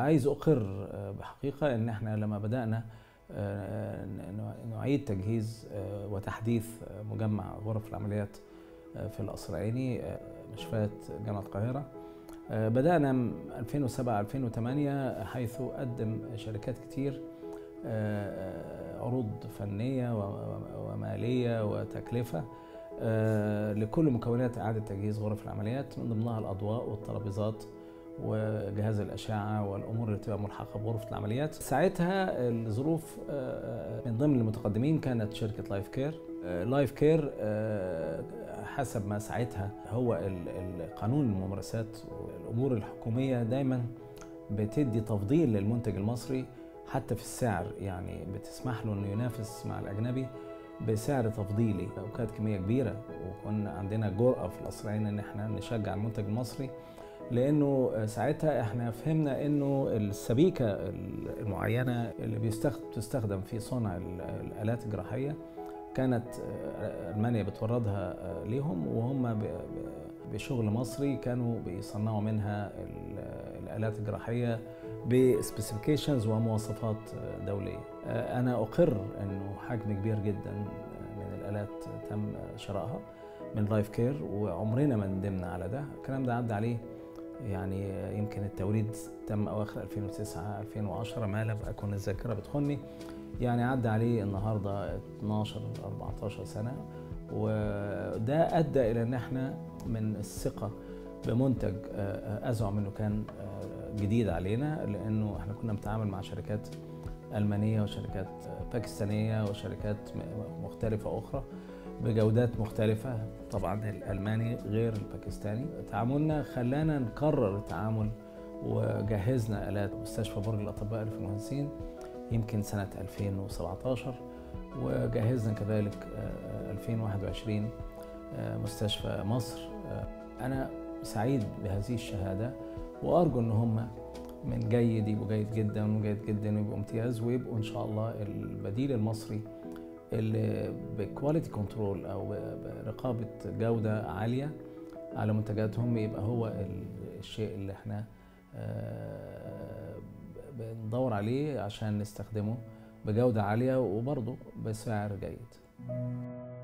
عايز اقر بحقيقه ان احنا لما بدانا نعيد تجهيز وتحديث مجمع غرف العمليات في القصر العيني مشفاة جامعة القاهرة بدأنا 2007 2008 حيث قدم شركات كتير عروض فنية ومالية وتكلفة لكل مكونات إعادة تجهيز غرف العمليات من ضمنها الأضواء والترابيزات وجهاز الأشعة والأمور اللي تبقى ملحقة بغرفة العمليات ساعتها الظروف من ضمن المتقدمين كانت شركة لايف كير لايف كير حسب ما ساعتها هو قانون الممارسات والأمور الحكومية دايما بتدي تفضيل للمنتج المصري حتى في السعر يعني بتسمح له انه ينافس مع الاجنبي بسعر تفضيلي وكانت كميه كبيره وكنا عندنا جرأه في القصرين ان احنا نشجع المنتج المصري لانه ساعتها احنا فهمنا انه السبيكه المعينه اللي بتستخدم في صنع الالات الجراحيه كانت المانيا بتوردها ليهم وهم بشغل مصري كانوا بيصنعوا منها الالات الجراحيه بسبيسيفيكيشنز ومواصفات دوليه. انا اقر انه حجم كبير جدا من الالات تم شرائها من لايف كير وعمرنا ما ندمنا على ده، الكلام ده عدى عليه يعني يمكن التوريد تم اواخر 2009 2010 ما لم اكن الذاكره بتخني يعني عدى عليه النهارده 12 14 سنه وده ادى الى ان احنا من الثقه بمنتج ازعم انه كان جديد علينا لانه احنا كنا بنتعامل مع شركات المانيه وشركات باكستانيه وشركات مختلفه اخرى بجودات مختلفة طبعا الألماني غير الباكستاني تعاملنا خلانا نكرر التعامل وجهزنا آلات مستشفى برج الأطباء في المهندسين يمكن سنة 2017 وجهزنا كذلك 2021 مستشفى مصر أنا سعيد بهذه الشهادة وأرجو أن هم من جيد يبقوا جيد جدا وجيد جدا يبقوا امتياز ويبقوا إن شاء الله البديل المصري اللي بكواليتي كنترول او برقابه جوده عاليه على منتجاتهم يبقى هو الشيء اللي احنا بندور عليه عشان نستخدمه بجوده عاليه وبرضه بسعر جيد.